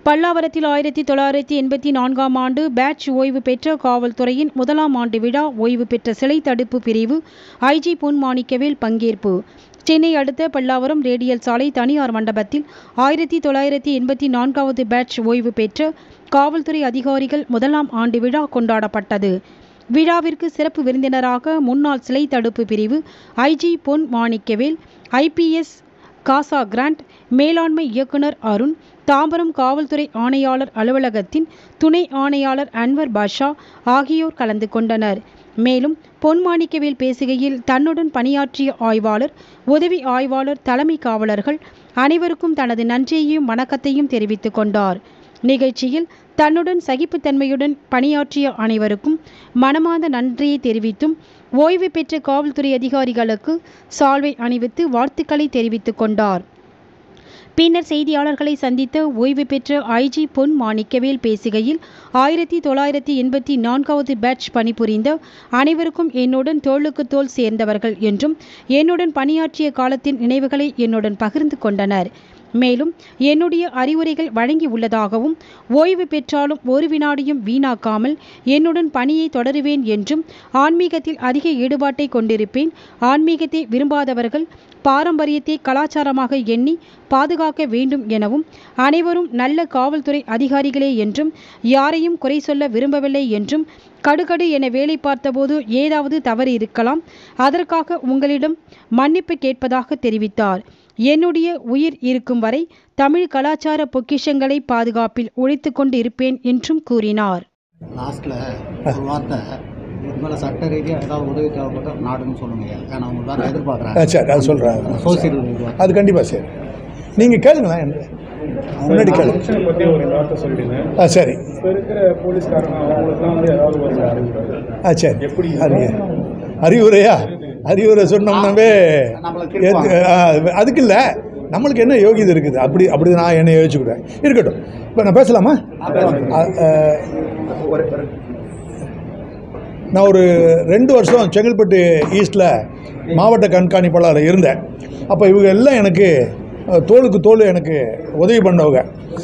பல்லாவரத்தில் ஆயிரத்தி தொள்ளாயிரத்தி எண்பத்தி நான்காம் ஆண்டு பேட்ச் ஓய்வு பெற்ற காவல்துறையின் முதலாம் ஆண்டு விழா ஓய்வு பெற்ற சிலை தடுப்பு பிரிவு ஐஜி பொன் மாணிக்கவேல் பங்கேற்பு சென்னை அடுத்த பல்லாவரம் ரேடியல் சாலை தனியார் மண்டபத்தில் ஆயிரத்தி தொள்ளாயிரத்தி எண்பத்தி நான்காவது பேட்ச் ஓய்வு பெற்ற காவல்துறை அதிகாரிகள் முதலாம் ஆண்டு விழா கொண்டாடப்பட்டது விழாவிற்கு சிறப்பு விருந்தினராக முன்னாள் சிலை தடுப்பு பிரிவு ஐஜி பொன் மாணிக்கவேல் ஐபிஎஸ் காசா கிராண்ட் மேலாண்மை இயக்குனர் அருண் தாம்பரம் காவல்துறை ஆணையாளர் அலுவலகத்தின் துணை ஆணையாளர் அன்வர் பாஷா ஆகியோர் கலந்து கொண்டனர் மேலும் பொன்மாணிக்கவேல் பேசுகையில் தன்னுடன் பணியாற்றிய ஆய்வாளர் உதவி ஆய்வாளர் தலைமை காவலர்கள் அனைவருக்கும் தனது நன்றியையும் வணக்கத்தையும் தெரிவித்துக் கொண்டார் நிகழ்ச்சியில் தன்னுடன் சகிப்புத்தன்மையுடன் பணியாற்றிய அனைவருக்கும் மனமார்ந்த நன்றியை தெரிவித்தும் ஓய்வு பெற்ற காவல்துறை அதிகாரிகளுக்கு சால்வை அணிவித்து வாழ்த்துக்களை தெரிவித்துக் கொண்டார் பின்னர் செய்தியாளர்களை சந்தித்த ஓய்வு பெற்ற ஐஜி பொன் மாணிக்கவேல் பேசுகையில் ஆயிரத்தி தொள்ளாயிரத்தி எண்பத்தி நான்காவது பேட்ச் பணிபுரிந்த அனைவருக்கும் என்னுடன் தோளுக்கு தோள் சேர்ந்தவர்கள் என்றும் என்னுடன் பணியாற்றிய காலத்தின் நினைவுகளை என்னுடன் பகிர்ந்து கொண்டனர் மேலும் என்னுடைய அறிவுரைகள் வழங்கி உள்ளதாகவும் ஓய்வு பெற்றாலும் ஒரு வினாடியும் வீணாக்காமல் என்னுடன் பணியை தொடருவேன் என்றும் ஆன்மீகத்தில் அதிக ஈடுபாட்டை கொண்டிருப்பேன் ஆன்மீகத்தை விரும்பாதவர்கள் பாரம்பரியத்தை கலாச்சாரமாக எண்ணி பாதுகாக்க வேண்டும் எனவும் அனைவரும் நல்ல காவல்துறை அதிகாரிகளே என்றும் யாரையும் குறை சொல்ல விரும்பவில்லை என்றும் கடுகடு என வேலை பார்த்தபோது ஏதாவது தவறு இருக்கலாம் அதற்காக உங்களிடம் மன்னிப்பு கேட்பதாக தெரிவித்தார் என்னுடைய உயிர் இருக்கும் வரை தமிழ் கலாச்சார பொக்கிஷங்களை பாதுகாப்பில் உழைத்து கொண்டு இருப்பேன் என்றும் கூறினார் லாஸ்ட்டில் ஒரு வார்த்தை இதுக்கு மேலே சட்ட ரீதியாக ஏதாவது உதவி தேவைப்பட்டால் நாடுன்னு சொல்லுங்க ஏன்னா அவங்க வேறு ஆ, எதிர்பார்க்குறாங்க சரி அது சொல்கிறேன் சோசியல் இதுவாக அது கண்டிப்பாக சரி நீங்கள் கேளுங்களேன் என்ன முன்னாடி கேளுங்க ஃபங்க்ஷனை பற்றி ஒரு வார்த்தை சொல்லிடுங்க ஆ சரி இப்போ இருக்கிற போலீஸ்காரங்க அவங்களுக்குலாம் வந்து ஏதாவது ஒரு அறிவுரை ஆ சரி எப்படி அறிய அறிவுரையா அறிவுரை சொன்னோம்னாவே நம்மளை ஏத்து- ஆ, அதுக்கு இல்லை நம்மளுக்கு என்ன யோகியதை இருக்குது அப்படி அப்படி நான் என்ன யோசிச்சுக்கிறேன் இருக்கட்டும் இப்போ நான் பேசலாமா ஆ, ஆ, நான் ஒரு ரெண்டு வருஷம் செங்கல்பட்டு ஈஸ்டில் மாவட்ட கண்காணிப்பாளர் இருந்தேன் அப்போ இவங்க எல்லாம் எனக்கு அஹ், தோளுக்கு தோள் எனக்கு உதவி பண்ணவங்க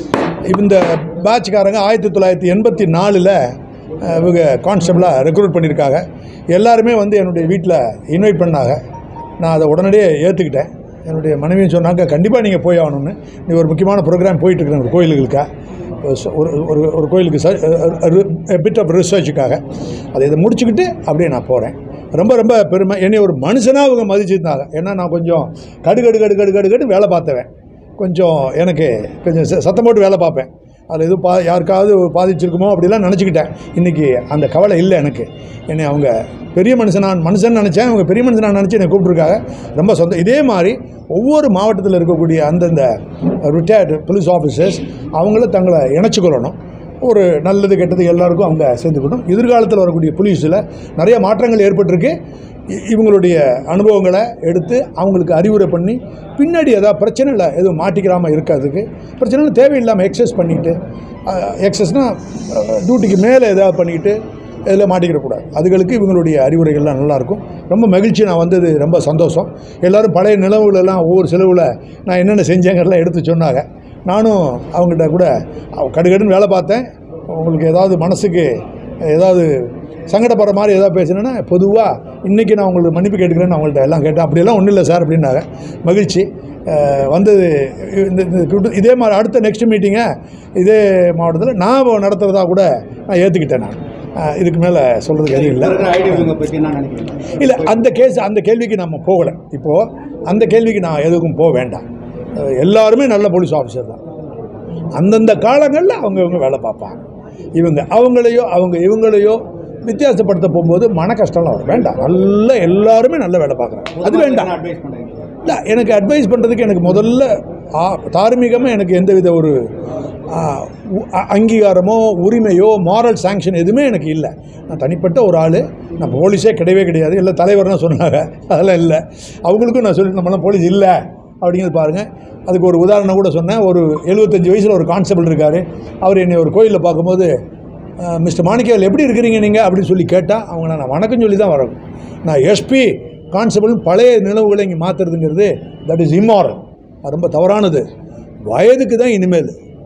இந்த பேட்ச்காரங்க ஆயிரத்தி தொள்ளாயிரத்தி எண்பத்தி நாலில் இவங்க கான்ஸ்டபிளாக ரெக்ரூட் பண்ணியிருக்காங்க எல்லாருமே வந்து என்னுடைய வீட்டில் இன்வைட் பண்ணாங்க நான் அதை உடனடியே ஏற்றுக்கிட்டேன் என்னுடைய மனைவியும் சொன்னாங்க கண்டிப்பாக நீங்கள் போய் ஆகணும்னு நீ ஒரு முக்கியமான ப்ரோக்ராம் போயிட்டுருக்கிறேன் ஒரு கோயிலுகளுக்காக ஒரு ஒரு ஒரு கோயிலுக்கு பிட் ஆஃப் ரிசர்ச்சுக்காக அதை இதை முடிச்சுக்கிட்டு அப்படியே நான் போகிறேன் ரொம்ப ரொம்ப பெருமை என்னை ஒரு மனுஷனாக அவங்க மதிச்சிருந்தாங்க ஏன்னா நான் கொஞ்சம் கடு கடு கடு கடு கடு கடு வேலை பார்த்தவன் கொஞ்சம் எனக்கு கொஞ்சம் ச- சத்தம் போட்டு வேலை பார்ப்பேன் அதில் எதுவும் பா யாருக்காவது பாதிச்சிருக்குமோ அப்படிலாம் நினச்சிக்கிட்டேன் இன்றைக்கி அந்த கவலை இல்லை எனக்கு என்னை அவங்க பெரிய மனுஷனான் மனுஷன் நினச்சேன் அவங்க பெரிய மனுஷனாக நினச்சி என்னை கூப்பிட்ருக்காங்க ரொம்ப சொந்தம் இதே மாதிரி ஒவ்வொரு மாவட்டத்தில் இருக்கக்கூடிய அந்தந்த ரிட்டையர்டு போலீஸ் ஆஃபீஸர்ஸ் அவங்கள தங்களை இணைச்சிக்கொள்ளணும் ஒரு நல்லது கெட்டது எல்லாருக்கும் அவங்க சேர்ந்துக்கணும் எதிர்காலத்தில் வரக்கூடிய போலீஸில் நிறைய மாற்றங்கள் ஏற்பட்டிருக்கு இ- இவங்களுடைய அனுபவங்களை எடுத்து அவங்களுக்கு அறிவுரை பண்ணி பின்னாடி ஏதாவது பிரச்சனை இல்லை எதுவும் மாட்டிக்கிறாமல் இருக்கிறதுக்கு பிரச்சனை இல்லை தேவையில்லாமல் எக்ஸஸ் பண்ணிக்கிட்டு எக்ஸஸ்னால் டியூட்டிக்கு மேலே ஏதாவது பண்ணிக்கிட்டு இதில் மாட்டிக்கிடக்கூடாது அதுகளுக்கு இவங்களுடைய அறிவுரைகள்லாம் நல்லாயிருக்கும் ரொம்ப மகிழ்ச்சி நான் வந்தது ரொம்ப சந்தோஷம் எல்லோரும் பழைய நிலவுகளெல்லாம் ஒவ்வொரு செலவில் நான் என்னென்ன செஞ்சேங்கிறலாம் எடுத்து சொன்னாங்க நானும் அவங்ககிட்ட கூட அவ- கடுகடுன்னு வேலை பார்த்தேன் உங்களுக்கு ஏதாவது மனசுக்கு ஏதாவது சங்கடப்படுற மாதிரி ஏதாவது பேசினேன்னா பொதுவாக இன்றைக்கி நான் உங்களுக்கு மன்னிப்பு கேட்டுக்கிறேன்னு அவங்கள்ட்ட எல்லாம் கேட்டேன் அப்படியெல்லாம் ஒன்றும் இல்லை சார் அப்படின்னாங்க மகிழ்ச்சி அஹ், வந்தது இந்த இந்த கூட்டு- இதே மாதிரி அடுத்த நெக்ஸ்ட் மீட்டிங்கை இதே மாவட்டத்தில் நான் நடத்துகிறதா கூட நான் ஏற்றுக்கிட்டேன் நான் அஹ், இதுக்கு மேலே சொல்கிறதுக்கு எதுவும் இல்லை இருக்கிற ஐடி இவங்க பற்றி என்ன நினைக்கிறீங்க இல்லை அந்த கேஸ் அந்த கேள்விக்கு நம்ம போகலை இப்போது அந்த கேள்விக்கு நான் எதுக்கும் போக வேண்டாம் அஹ் எல்லாருமே நல்ல போலீஸ் ஆஃபீஸர் தான் அந்தந்த காலங்களில் அவங்க இவங்க வேலை பார்ப்பாங்க இவங்க அவங்களையோ அவங்க இவங்களையோ வித்தியாசப்படுத்த போகும்போது மன கஷ்டம்லாம் வரும் வேண்டாம் நல்ல எல்லாருமே நல்ல வேலை பார்க்குறாங்க அது வேண்டாம் அட்வைஸ் பண்ணுறீங்க இல்லை எனக்கு அட்வைஸ் பண்ணுறதுக்கு எனக்கு முதல்ல தார்மீகமாக எனக்கு எந்தவித ஒரு ஆ, உ- அ- அங்கீகாரமோ உரிமையோ மாரல் சாங்ஷன் எதுவுமே எனக்கு இல்லை நான் தனிப்பட்ட ஒரு ஆள் நான் போலீஸே கிடையவே கிடையாது இல்லை தலைவர்னு சொன்னாங்க அதெல்லாம் இல்லை அவங்களுக்கும் நான் சொல்லி நம்மளாம் போலீஸ் இல்லை அப்படிங்கிறது பாருங்கள் அதுக்கு ஒரு உதாரணம் கூட சொன்னேன் ஒரு எழுபத்தஞ்சு வயசில் ஒரு கான்ஸ்டபிள் இருக்கார் அவர் என்னை ஒரு கோயிலில் பார்க்கும்போது மிஸ்டர் மாணிக்கவேல் எப்படி இருக்கிறீங்க நீங்கள் அப்படின்னு சொல்லி கேட்டால் அவங்க நான் வணக்கம் சொல்லி தான் வரணும் நான் எஸ்பி கான்ஸ்டபிள் பழைய நிலவுகளை இங்கே மாற்றுறதுங்கிறது தட் இஸ் இம்மாரல் அது ரொம்ப தவறானது வயதுக்கு தான் இனிமேல்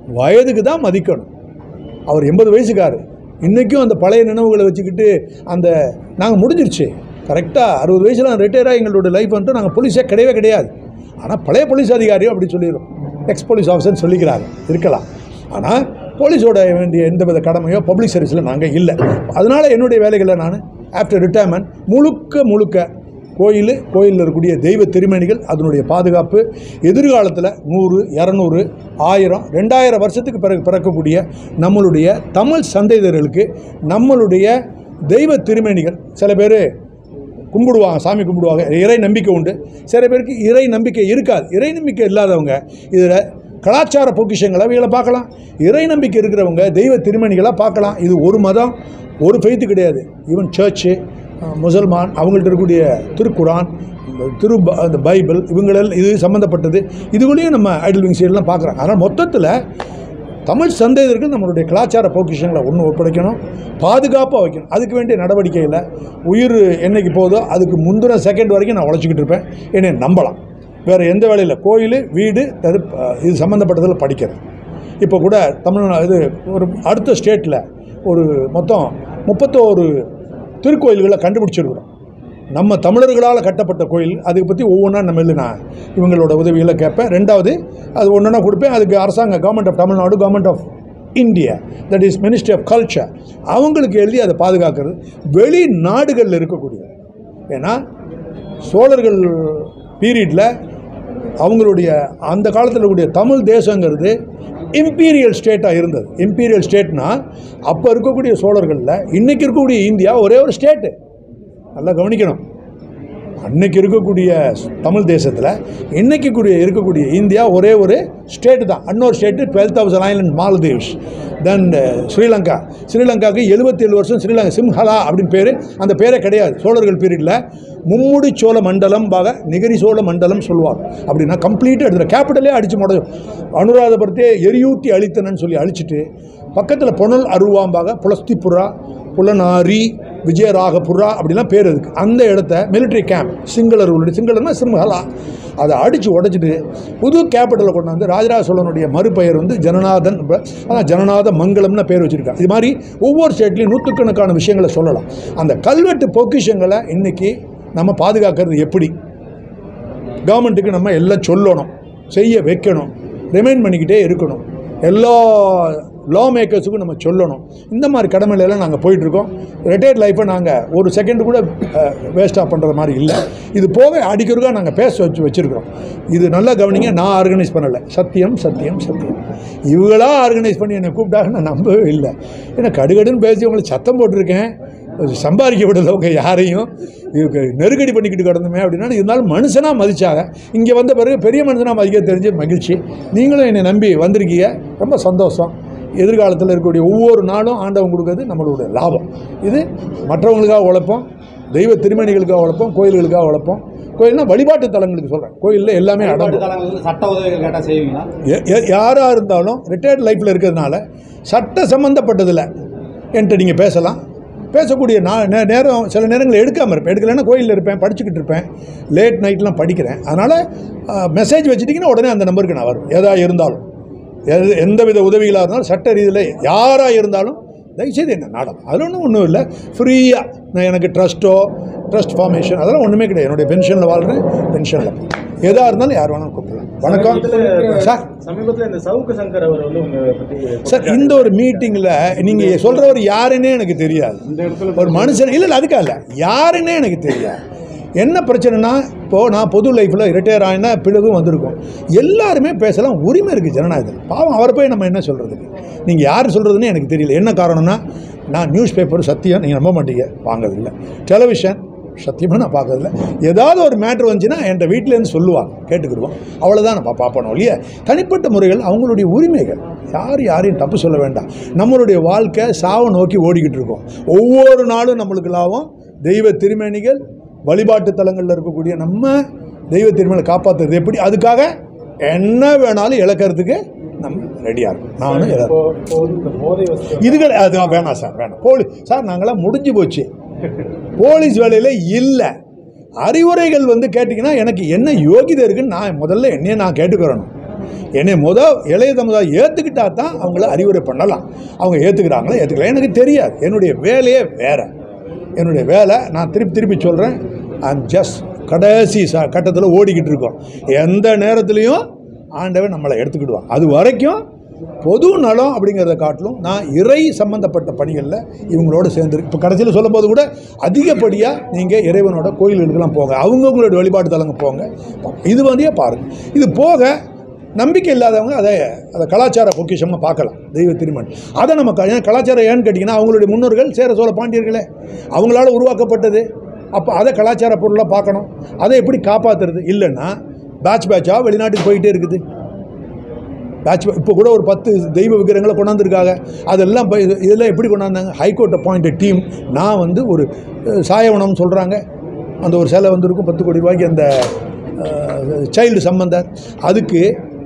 வயதுக்கு தான் மதிக்கணும் அவர் எண்பது வயசுக்காரு இன்றைக்கும் அந்த பழைய நினைவுகளை வச்சுக்கிட்டு அந்த நாங்கள் முடிஞ்சிருச்சு கரெக்டாக அறுபது வயசில் ரிட்டையர் ஆகி எங்களோட லைஃப் வந்துட்டு நாங்கள் போலீஸே கிடையவே கிடையாது ஆனால் பழைய போலீஸ் அதிகாரியும் அப்படி சொல்லிடும் எக்ஸ் போலீஸ் ஆஃபீஸர்னு சொல்லிக்கிறாங்க இருக்கலாம் ஆனால் போலீஸோட வேண்டிய எந்தவித கடமையோ பப்ளிக் சர்வீஸில் நாங்கள் இல்லை அதனால் என்னுடைய வேலைகளை நான் ஆஃப்டர் ரிட்டையர்மெண்ட் முழுக்க முழுக்க கோயில் கோயிலில் இருக்கக்கூடிய தெய்வ திருமணிகள் அதனுடைய பாதுகாப்பு எதிர்காலத்தில் நூறு இரநூறு ஆயிரம் ரெண்டாயிரம் வருஷத்துக்கு பிறகு பிறக்கக்கூடிய நம்மளுடைய தமிழ் சந்தைதர்களுக்கு நம்மளுடைய தெய்வ திருமணிகள் சில பேர் கும்பிடுவாங்க சாமி கும்பிடுவாங்க இறை நம்பிக்கை உண்டு சில பேருக்கு இறை நம்பிக்கை இருக்காது இறை நம்பிக்கை இல்லாதவங்க இதில் கலாச்சார பொக்கிஷங்களை இவைகளை பார்க்கலாம் இறை நம்பிக்கை இருக்கிறவங்க தெய்வ திருமணிகளை பார்க்கலாம் இது ஒரு மதம் ஒரு ஃபெய்த்து கிடையாது ஈவன் சர்ச்சு முசல்மான் அவங்கள்ட்ட இருக்கக்கூடிய திருக்குரான் இந்த திரு ப- அந்த பைபிள் இவங்களெல்லாம் இது சம்மந்தப்பட்டது இதுகளையும் நம்ம ஐடல் விங் சைடெலாம் பார்க்குறாங்க அதனால் மொத்தத்தில் தமிழ் சந்தையர்கள் நம்மளுடைய கலாச்சார பொக்கிஷங்களை ஒன்று ஒப்படைக்கணும் பாதுகாப்பாக வைக்கணும் அதுக்கு வேண்டிய நடவடிக்கையில் உயிர் என்னைக்கு போதோ அதுக்கு முந்தின செகண்ட் வரைக்கும் நான் உழைச்சிக்கிட்டு இருப்பேன் என்னை நம்பலாம் வேறு எந்த வேலையில் கோயில் வீடு தரு இது சம்மந்தப்பட்டதில் படிக்கிறேன் இப்போ கூட தமிழ்நாடு இது ஒரு அடுத்த ஸ்டேட்டில் ஒரு மொத்தம் முப்பத்தோரு திருக்கோயில்களை கண்டுபிடிச்சிருக்கிறோம் நம்ம தமிழர்களால் கட்டப்பட்ட கோயில் அதை பற்றி ஒவ்வொன்றா நம்ம எழுதி நான் இவங்களோட உதவிகளை கேட்பேன் ரெண்டாவது அது ஒன்றா கொடுப்பேன் அதுக்கு அரசாங்க government of Tamil Nadu government of India that is ministry of culture அவங்களுக்கு எழுதி அதை பாதுகாக்கிறது வெளி நாடுகளில் இருக்கக்கூடிய ஏன்னா சோழர்கள் பீரியடில் அவங்களுடைய அந்த காலத்தில் இருக்கக்கூடிய தமிழ் தேசங்கிறது இம்பீரியல் ஸ்டேட்டாக இருந்தது இம்பீரியல் ஸ்டேட்னா அப்போ இருக்கக்கூடிய சோழர்களில் இன்றைக்கி இருக்கக்கூடிய இந்தியா ஒரே ஒரு ஸ்டேட்டு நல்லா கவனிக்கணும் அன்னைக்கு இருக்கக்கூடிய தமிழ் தேசத்தில் இன்னைக்கு கூடிய இருக்கக்கூடிய இந்தியா ஒரே ஒரு ஸ்டேட்டு தான் இன்னொரு state twelve thousand island Maldives then Sri Lanka ஸ்ரீலங்காவுக்கு 77 வருஷம் ஸ்ரீலங்கா சிம்ஹலா அப்படின்னு பேர் அந்த பேரே கிடையாது சோழர்கள் பீரியடில் மும்முடி சோழ மண்டலம் பாக நிகரி சோழ மண்டலம் சொல்லுவாங்க அப்படின்னா கம்ப்ளீட்டாக எடுத்துகிற கேபிட்டலே அடித்து முடையும் அனுராதபுரத்தையே எரியூட்டி அழித்தனன்னு சொல்லி அழிச்சிட்டு பக்கத்தில் பொனல் அருவாம்பாக புலஸ்திபுரா புலனாரி விஜயராகபுரா அப்படிலாம் பேர் இருக்கு அந்த இடத்த மிலிட்ரி கேம்ப் சிங்களர்களுடைய சிங்களர்னா சிம்ஹலா அதை அடித்து உடைச்சிட்டு புது கேபிட்டலை கொண்டு வந்து ராஜராஜ சோழனுடைய மறுபெயர் வந்து ஜனநாதன் ப- அதான் ஜனநாத மங்கலம்னு பேர் வச்சுருக்காங்க இது மாதிரி ஒவ்வொரு ஸ்டேட்லேயும் நூற்றுக்கணக்கான விஷயங்களை சொல்லலாம் அந்த கல்வெட்டு பொக்கிஷங்களை இன்றைக்கி நம்ம பாதுகாக்கிறது எப்படி கவர்மெண்ட்டுக்கு நம்ம எல்லாம் சொல்லணும் செய்ய வைக்கணும் ரிமைண்ட் பண்ணிக்கிட்டே இருக்கணும் எல்லா லா மேக்கர்ஸுக்கும் நம்ம சொல்லணும் இந்த மாதிரி கடமையில எல்லாம் நாங்கள் போயிட்டுருக்கோம் ரிட்டையர்ட் லைஃப்பை நாங்கள் ஒரு செகண்ட் கூட வேஸ்ட்டாக பண்ணுற மாதிரி இல்லை இது போக அடிக்கிறதுக்காக நாங்கள் பேச வச்சு வச்சுருக்கிறோம் இது நல்லா கவனிங்க நான் ஆர்கனைஸ் பண்ணலை சத்தியம் சத்தியம் சத்தியம் இவங்களா ஆர்கனைஸ் பண்ணி என்னை கூப்பிட்டாங்க நான் நம்பவே இல்லை ஏன்னா கடுகடுன்னு பேசி உங்களுக்கு சத்தம் போட்டிருக்கேன் சம்பாதிக்க விடல உங்க யாரையும் இதுக்கு நெருக்கடி பண்ணிக்கிட்டு கிடந்துமே அப்படின்னா இருந்தாலும் மனுஷனாக மதிச்சாங்க இங்கே வந்த பிறகு பெரிய மனுஷனாக மதிக்க தெரிஞ்ச மகிழ்ச்சி நீங்களும் என்னை நம்பி வந்திருக்கீங்க ரொம்ப சந்தோஷம் எதிர்காலத்தில் இருக்கக்கூடிய ஒவ்வொரு நாளும் ஆண்டவன் கொடுக்கறது நம்மளுடைய லாபம் இது மற்றவங்களுக்காக உழைப்போம் தெய்வ திருமணிகளுக்காக உழைப்போம் கோயில்களுக்காக உழைப்போம் கோயில்னா வழிபாட்டு தலங்களுக்கு சொல்கிறேன் கோயிலில் எல்லாமே வழிபாட்டு அடங்கும் தலங்களில் சட்ட உதவிகள் கேட்டால் செய்வீங்களா எ- எ- யாராக இருந்தாலும் ரிட்டையர்ட் லைஃப்பில் இருக்கிறதுனால சட்ட சம்மந்தப்பட்டதில் என்கிட்ட நீங்கள் பேசலாம் பேசக்கூடிய நான் நே- நேரம் சில நேரங்களில் எடுக்காமல் இருப்பேன் எடுக்கலைன்னா கோயிலில் இருப்பேன் படிச்சுக்கிட்டு இருப்பேன் லேட் நைட்லாம் படிக்கிறேன் அதனால் மெசேஜ் வச்சுட்டிங்கன்னா உடனே அந்த நம்பருக்கு நான் வருவேன் எதா இருந்தாலும் எது எந்தவித உதவிகளாக இருந்தாலும் சட்ட ரீதியில் யாராக இருந்தாலும் தயவுசெய்து என்ன நாடகம் அதில் ஒன்றும் ஒன்றும் இல்லை ஃப்ரீயாக நான் எனக்கு ட்ரஸ்ட்டோ ட்ரஸ்ட் ஃபார்மேஷன் அதெல்லாம் ஒன்றுமே கிடையாது என்னுடைய பென்ஷனில் வாழ்கிறேன் பென்ஷனில் எதாக இருந்தாலும் யார் வேணாலும் கூப்பிடலாம் வணக்கம் சார் சமீபத்தில் இந்த சவுக்கு சங்கர் அவர் வந்து உங்க பத்தி சார் இந்த ஒரு மீட்டிங்கில் நீங்கள் சொல்கிறவர் யாருன்னே எனக்கு தெரியாது இந்த இடத்துல ஒரு மனுஷன் இல்லை இல்லை அதுக்காக இல்லை யாருன்னே எனக்கு தெரியாது என்ன பிரச்சனைனா இப்போது நான் பொது லைஃப்பில் ரிட்டையர் ஆகினா பிறகும் வந்திருக்கோம் எல்லாருமே பேசலாம் உரிமை இருக்குது ஜனநாயகத்தில் பாவம் அவரை போய் நம்ம என்ன சொல்கிறதுக்கு நீங்கள் யார் சொல்கிறதுன்னு எனக்கு தெரியல என்ன காரணம்னா நான் நியூஸ் பேப்பர் சத்தியம் நீங்கள் நம்ப மாட்டீங்க வாங்குறதில்ல டெலிவிஷன் சத்தியமாக நான் பார்க்கறதில்ல ஏதாவது ஒரு மேட்ரு வந்துச்சுன்னா என்கிட்ட வீட்டிலேருந்து சொல்லுவாங்க கேட்டுக்கிடுவோம் அவ்வளோதான் நான் பார்ப்போம் ஒழிய தனிப்பட்ட முறைகள் அவங்களுடைய உரிமைகள் யார் யாரையும் தப்பு சொல்ல வேண்டாம் நம்மளுடைய வாழ்க்கை சாவை நோக்கி ஓடிக்கிட்டு இருக்கோம் ஒவ்வொரு நாளும் நம்மளுக்கு லாபம் தெய்வ திருமேனிகள் வழிபாட்டு தலங்களில் இருக்கக்கூடிய நம்ம தெய்வ திருமணை காப்பாற்றுறது எப்படி அதுக்காக என்ன வேணாலும் இழக்கிறதுக்கு நம்ம ரெடியாக இருக்கும் நானும் இழ- இப்போ இப்போ வந்து இந்த போதை வசதி இதுகள் அது வேணாம் சார் வேணாம் போலி சார் நாங்களாம் முடிஞ்சு போச்சு போலீஸ் வேலையில் இல்லை அறிவுரைகள் வந்து கேட்டிங்கன்னா எனக்கு என்ன யோகிதை இருக்குன்னு நான் முதல்ல என்னையே நான் கேட்டுக்கிறணும் என்னை முத இளைய சமுதாயம் ஏற்றுக்கிட்டா தான் அவங்கள அறிவுரை பண்ணலாம் அவங்க ஏற்றுக்கிறாங்களா ஏற்றுக்கல எனக்கு தெரியாது என்னுடைய வேலையே வேறு என்னுடைய வேலை நான் திருப்பி திருப்பி சொல்கிறேன் ஐம் ஜஸ்ட் கடைசி ச கட்டத்தில் ஓடிக்கிட்டு இருக்கோம் எந்த நேரத்துலையும் ஆண்டவன் நம்மளை எடுத்துக்கிடுவான் அது வரைக்கும் பொது நலம் அப்படிங்கிறத காட்டிலும் நான் இறை சம்பந்தப்பட்ட பணிகளில் இவங்களோட சேர்ந்து இப்போ கடைசியில் சொல்லும்போது கூட அதிகப்படியாக நீங்கள் இறைவனோட கோயில்களுக்கெல்லாம் போங்க அவங்கவுங்களோட வழிபாட்டு தலங்க போங்க இது வந்து பாருங்கள் இது போக நம்பிக்கை இல்லாதவங்க அதை அதை கலாச்சார பொக்கிஷமாக பார்க்கலாம் தெய்வ திருமண் அதை நம்ம க- ஏன் கலாச்சாரம் ஏன்னு கேட்டிங்கன்னா அவங்களுடைய முன்னோர்கள் சேர சோழ பாண்டியர்களே அவங்களால உருவாக்கப்பட்டது அப்போ அதை கலாச்சார பொருளாக பார்க்கணும் அதை எப்படி காப்பாற்றுறது இல்லைன்னா பேட்ச் பேட்சாக வெளிநாட்டுக்கு போயிட்டே இருக்குது பேட்ச் இப்போ கூட ஒரு பத்து தெய்வ விக்கிரகங்களை கொண்டாந்துருக்காங்க அதெல்லாம் போய் இது- இதெல்லாம் எப்படி கொண்டாந்தாங்க ஹைகோர்ட் அப்பாயிண்டட் டீம் நான் வந்து ஒரு அஹ், சாயவனம்னு சொல்கிறாங்க அந்த ஒரு சிலை வந்திருக்கும் பத்து கோடி ரூபாய்க்கு அந்த சைல்டு சம்பந்தர் அதுக்கு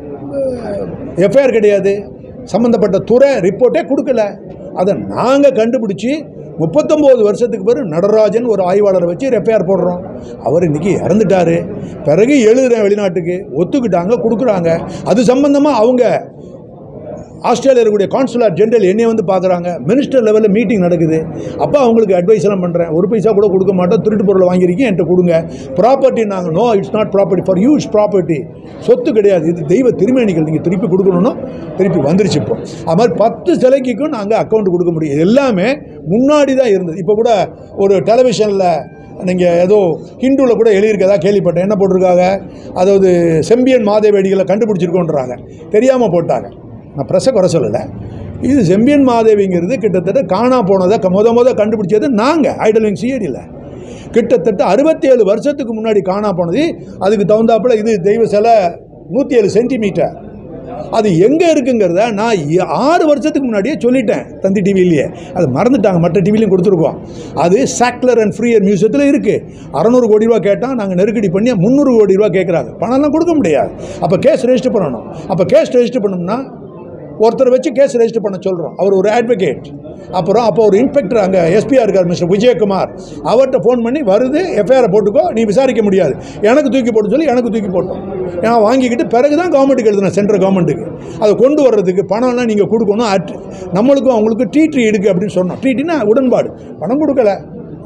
எஃப்ஐஆர் கிடையாது சம்மந்தப்பட்ட துறை ரிப்போர்ட்டே கொடுக்கல அதை நாங்கள் கண்டுபிடிச்சி முப்பத்தொம்போது வருஷத்துக்கு பிறகு நடராஜன் ஒரு ஆய்வாளரை வச்சு எஃப்ஐஆர் போடுறோம் அவர் இன்னைக்கு இறந்துட்டாரு பிறகு எழுதுறேன் வெளிநாட்டுக்கு ஒத்துக்கிட்டாங்க கொடுக்குறாங்க அது சம்பந்தமாக அவங்க ஆஸ்திரேலியா இருக்கக்கூடிய கான்சுலர் ஜெனரல் என்னைய வந்து பார்க்குறாங்க மினிஸ்டர் லெவலில் மீட்டிங் நடக்குது அப்போ அவங்களுக்கு அட்வைஸ் எல்லாம் பண்ணுறேன் ஒரு பைசா கூட கொடுக்க மாட்டோம் திருட்டு பொருளை வாங்கியிருக்கீங்க என்கிட்ட கொடுங்க ப்ராப்பர்ட்டி நாங்கள் no it's not property for use property சொத்து கிடையாது இது தெய்வ திருமேனிகள் நீங்கள் திருப்பி கொடுக்கணும்னா திருப்பி வந்துருச்சு இப்போ அது மாதிரி பத்து சிலைக்கும் நாங்கள் அக்கௌண்ட் கொடுக்க முடியும் இது எல்லாமே முன்னாடி தான் இருந்தது இப்போ கூட ஒரு டெலிவிஷனில் நீங்கள் ஏதோ ஹிந்துவில் கூட எழுதியிருக்கதா கேள்விப்பட்டேன் என்ன போட்டிருக்காங்க அதாவது செம்பியன் மாதேவடிகளை கண்டுபிடிச்சிருக்கோன்றாங்க தெரியாமல் போட்டாங்க நான் ப்ரெஸ்ஸை குறை சொல்லலை இது செம்பியன் மாதேவிங்கிறது கிட்டத்தட்ட காணா போனதை க- முத முத கண்டுபிடிச்சது நாங்கள் ஐடலிங் சிஐடியில் கிட்டத்தட்ட அறுபத்தேழு வருஷத்துக்கு முன்னாடி காணா போனது அதுக்கு தகுந்தாப்புல இது தெய்வ சிலை நூற்றி ஏழு சென்டிமீட்டர் அது எங்கே இருக்குங்கிறத நான் எ- ஆறு வருஷத்துக்கு முன்னாடியே சொல்லிட்டேன் தந்தி டிவிலேயே அது மறந்துட்டாங்க மற்ற டிவிலையும் கொடுத்துருக்கோம் அது சாக்லர் அண்ட் ஃப்ரீயர் மியூசியத்தில் இருக்குது அறநூறு கோடி ரூபா கேட்டால் நாங்கள் நெருக்கடி பண்ணி முந்நூறு கோடி ரூபா கேட்குறாங்க பணம்லாம் கொடுக்க முடியாது அப்போ கேஸ் ரெஜிஸ்டர் பண்ணணும் அப்போ கேஸ் ரெஜிஸ்டர் பண்ணோம்னா ஒருத்தரை வச்சு கேஸ் ரெஜிஸ்டர் பண்ண சொல்கிறோம் அவர் ஒரு அட்வொகேட் அப்புறம் அப்போ ஒரு இன்ஸ்பெக்டர் அங்கே எஸ்பிஆர் இருக்கார் மிஸ்டர் விஜயகுமார் அவர்கிட்ட ஃபோன் பண்ணி வருது எஃப்ஐஆரை போட்டுக்கோ நீ விசாரிக்க முடியாது எனக்கு தூக்கி போட்டு சொல்லி எனக்கு தூக்கி போட்டோம் நான் வாங்கிக்கிட்டு பிறகு தான் கவர்மெண்ட்டுக்கு எழுதுனேன் சென்ட்ரல் கவர்மெண்ட்டுக்கு அதை கொண்டு வர்றதுக்கு பணம்லாம் நீங்கள் கொடுக்கணும் அட் நம்மளுக்கும் அவங்களுக்கும் ட்ரீட்ரி இருக்கு அப்படின்னு சொன்னோம் ட்ரீட்டினா உடன்பாடு பணம் கொடுக்கல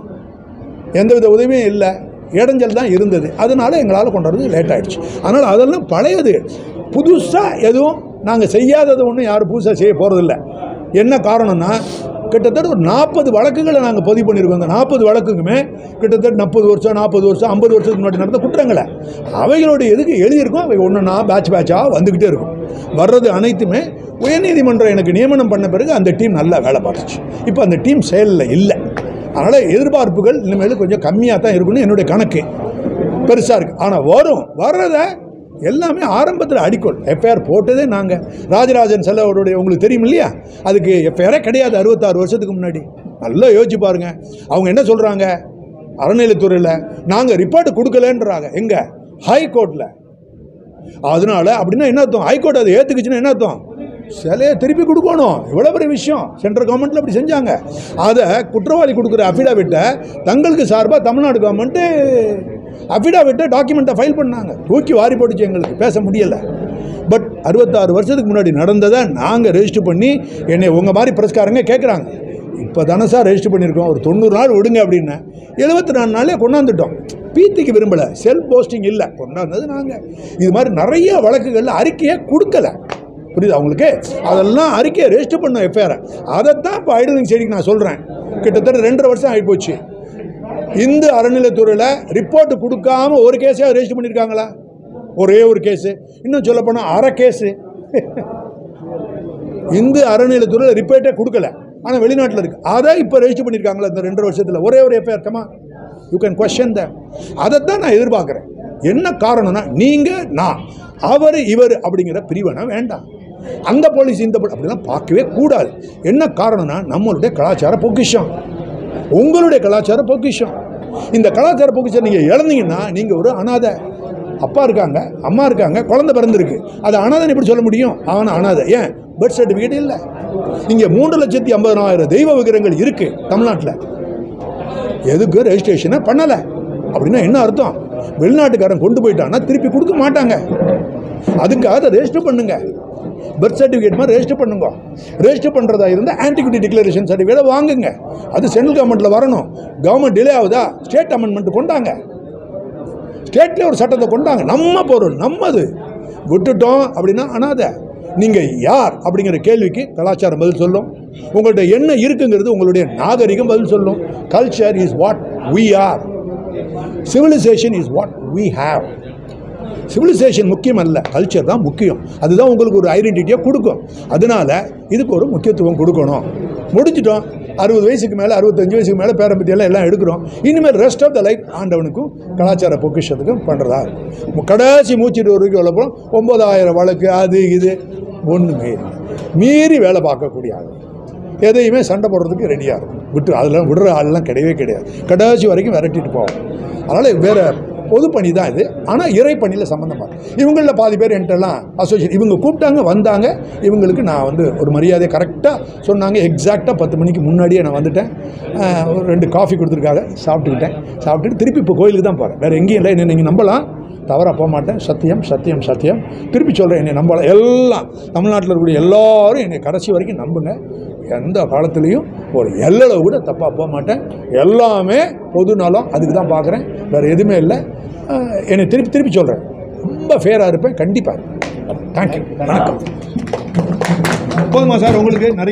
எந்தவித உதவியும் இல்லை இடைஞ்சல் தான் இருந்தது அதனால எங்களால் கொண்டு வரது லேட் ஆயிடுச்சு அதனால் அதெல்லாம் பழையது புதுசாக எதுவும் நாங்கள் செய்யாதது ஒன்றும் யாரும் புதுசாக செய்ய போகிறதில்ல என்ன காரணம்னா கிட்டத்தட்ட ஒரு நாற்பது வழக்குகளை நாங்கள் பதிவு பண்ணியிருக்கோம் அந்த நாற்பது வழக்குக்குமே கிட்டத்தட்ட நாற்பது வருஷம் நாற்பது வருஷம் ஐம்பது வருஷத்துக்கு முன்னாடி நடந்த குற்றங்களை அவைகளுடைய எதுக்கு எழுதியிருக்கோம் அவை ஒன்றுனா பேட்ச் பேட்சாக வந்துக்கிட்டே இருக்கும் வர்றது அனைத்துமே உயர்நீதிமன்றம் எனக்கு நியமனம் பண்ண பிறகு அந்த டீம் நல்லா வேலை பார்த்துச்சு இப்போ அந்த டீம் செயலில் இல்லை அதனால் எதிர்பார்ப்புகள் இனிமேல் கொஞ்சம் கம்மியாக தான் இருக்குன்னு என்னுடைய கணக்கு பெருசாக இருக்குது ஆனால் வரும் வர்றதை எல்லாமே ஆரம்பத்தில் அடிக்கோள் எஃப்ஐஆர் போட்டதே நாங்கள் ராஜராஜன் செல்லவருடைய உங்களுக்கு தெரியும் இல்லையா அதுக்கு எஃப்ஐஆரே கிடையாது அறுபத்தாறு வருஷத்துக்கு முன்னாடி நல்லா யோசிச்சு பாருங்க அவங்க என்ன சொல்கிறாங்க அறநிலைத்துறையில் நாங்கள் ரிப்போர்ட் கொடுக்கலன்றாங்க எங்கே ஹை கோர்ட்டில் அதனால அப்படின்னா என்ன அர்த்தம் ஹைகோர்ட் அதை ஏற்றுக்குச்சுன்னா என்ன அர்த்தம் சிலையை திருப்பி கொடுக்கணும் இவ்வளோ பெரிய விஷயம் சென்ட்ரல் கவர்மெண்ட்டில் அப்படி செஞ்சாங்க அதை குற்றவாளி கொடுக்குற அஃபிடாவிட்டை தங்களுக்கு சார்பாக தமிழ்நாடு கவர்மெண்ட்டு அஃபிடாவிட்டை டாக்குமெண்ட்டை ஃபைல் பண்ணாங்க தூக்கி வாரி போட்டுச்சு எங்களுக்கு பேச முடியலை பட் அறுபத்தாறு வருஷத்துக்கு முன்னாடி நடந்ததை நாங்கள் ரெஜிஸ்டர் பண்ணி என்னை உங்கள் மாதிரி பிரஸ்காரங்க கேட்குறாங்க இப்போ தானே சார் ரெஜிஸ்டர் பண்ணியிருக்கோம் ஒரு தொண்ணூறு நாள் விடுங்க அப்படின்னு எழுபத்தி நாலு நாளே கொண்டாந்துட்டோம் பீத்திக்கு விரும்பலை செல்ஃப் போஸ்டிங் இல்லை கொண்டாந்தது நாங்கள் இது மாதிரி நிறைய வழக்குகளில் அறிக்கையை கொடுக்கல புரியுது அவங்களுக்கு அதெல்லாம் அறிக்கையை ரெஜிஸ்டர் பண்ண எஃப்ஐஆரை அதைத்தான் இப்போ ஐடலிங் செய்திக்கு நான் சொல்கிறேன் கிட்டத்தட்ட ரெண்டரை வருஷம் ஆகிப்போச்சு இந்து அறநிலைத்துறையில் ரிப்போர்ட் கொடுக்காம ஒரு கேஸையாக ரெஜிஸ்டர் பண்ணியிருக்காங்களா ஒரே ஒரு கேஸு இன்னும் சொல்லப்போனால் அரை கேஸு இந்து அறநிலையத்துறையில் ரிப்போர்ட்டே கொடுக்கல ஆனால் வெளிநாட்டில் இருக்குது அதை இப்போ ரெஜிஸ்டர் பண்ணியிருக்காங்களா இந்த ரெண்டு வருஷத்தில் ஒரே ஒரு FIR come on you can question the அதைத்தான் நான் எதிர்பார்க்குறேன் என்ன காரணம்னா நீங்கள் நான் அவர் இவர் அப்படிங்கிற பிரிவினை வேண்டாம் அந்த போலீஸ் இந்த போலீஸ் அப்படிலாம் பார்க்கவே கூடாது என்ன காரணம்னா நம்மளுடைய கலாச்சார பொக்கிஷம் உங்களுடைய கலாச்சார பொக்கிஷம் இந்த கலாச்சார பொக்கிஷம் நீங்கள் இழந்தீங்கன்னா நீங்கள் ஒரு அனாதை அப்பா இருக்காங்க அம்மா இருக்காங்க குழந்தை பிறந்திருக்கு அது அனாதைன்னு எப்படி சொல்ல முடியும் அவன் அனாதை ஏன் பர்த் சர்டிஃபிகேட் இல்லை இங்கே மூன்று லட்சத்தி ஐம்பதனாயிரம் தெய்வ விக்கிரகங்கள் இருக்குது தமிழ்நாட்டில் எதுக்கு ரெஜிஸ்ட்ரேஷனை பண்ணலை அப்படின்னா என்ன அர்த்தம் வெளிநாட்டுக்காரன் கொண்டு போயிட்டான்னா திருப்பி கொடுக்க மாட்டாங்க அதுக்காக அதை ரெஜிஸ்டர் பண்ணுங்க பர்த் சர்டிஃபிகேட் மாதிரி ரெஜிஸ்டர் பண்ணுங்க ரெஜிஸ்டர் பண்ணுறதா இருந்தால் ஆன்டிகுட்டி டிக்ளரேஷன் சர்டிஃபிகேட்டை வாங்குங்க அது சென்ட்ரல் கவர்மெண்ட்டில் வரணும் கவர்மெண்ட் டிலே ஆகுதா ஸ்டேட் அமெண்ட்மெண்ட் கொண்டாங்க ஸ்டேட்லேயே ஒரு சட்டத்தை கொண்டாங்க நம்ம பொருள் நம்மது விட்டுட்டோம் அப்படின்னா அனாதை நீங்கள் யார் அப்படிங்கிற கேள்விக்கு கலாச்சாரம் பதில் சொல்லும் உங்கள்கிட்ட என்ன இருக்குங்கிறது உங்களுடைய நாகரிகம் பதில் சொல்லும் culture is what we are civilization is what we have civilization முக்கியம் அல்ல கல்ச்சர் தான் முக்கியம் அதுதான் உங்களுக்கு ஒரு ஐடென்டிட்டியை கொடுக்கும் அதனால இதுக்கு ஒரு முக்கியத்துவம் கொடுக்கணும் முடிச்சிட்டோம் அறுபது வயசுக்கு மேலே அறுபத்தஞ்சு வயசுக்கு மேலே பேரம்பத்தியெல்லாம் எல்லாம் எடுக்கிறோம் இனிமேல் ரெஸ்ட் ஆஃப் த லைஃப் ஆண்டவனுக்கும் கலாச்சார பொக்கிஷத்துக்கும் பண்ணுறதா இருக்கும் கடைசி மூச்சிட்டு வரைக்கும் உள்ள போகிறோம் ஒம்பதாயிரம் வழக்கு அது இது ஒன்றுமே இல்லை மீறி வேலை பார்க்கக்கூடிய ஆள் எதையுமே சண்டை போடுறதுக்கு ரெடியாக இருக்கும் விட்டு அதெல்லாம் விடுற ஆள்லாம் கிடையவே கிடையாது கடைசி வரைக்கும் விரட்டிட்டு போவோம் அதனால் வேறு பொது பணி தான் இது ஆனால் இறை பணியில் சம்மந்தமாக இவங்களில் பாதி பேர் என்கிட்டலாம் அசோசியேட் இவங்க கூப்பிட்டாங்க வந்தாங்க இவங்களுக்கு நான் வந்து ஒரு மரியாதை கரெக்டாக சொன்னாங்க எக்ஸாக்டாக பத்து மணிக்கு முன்னாடியே நான் வந்துட்டேன் ஆஹ், ஒரு ரெண்டு காஃபி கொடுத்துருக்காங்க சாப்பிட்டுக்கிட்டேன் சாப்பிட்டுட்டு திருப்பி இப்போ கோயிலுக்கு தான் போகிறேன் வேறு எங்கேயும் இல்லை என்ன நீங்கள் நம்பலாம் தவறாக போக மாட்டேன் சத்தியம் சத்தியம் சத்தியம் திருப்பி சொல்கிறேன் என்னை நம்பலாம் எல்லாம் தமிழ்நாட்டில் இருக்கக்கூடிய எல்லாரும் என்னை கடைசி வரைக்கும் நம்புங்க எந்த காலத்துலேயும் ஒரு எல்லளவு கூட தப்பாக போக மாட்டேன் எல்லாமே பொது நலம் அதுக்கு தான் பார்க்குறேன் வேறு எதுவுமே இல்லை அஹ், என்னை திருப்பி திருப்பி சொல்கிறேன் ரொம்ப ஃபேராக இருப்பேன் கண்டிப்பாக இருப்பேன் தேங்க்யூ வணக்கம் போதுமா சார் உங்களுக்கு நிறைய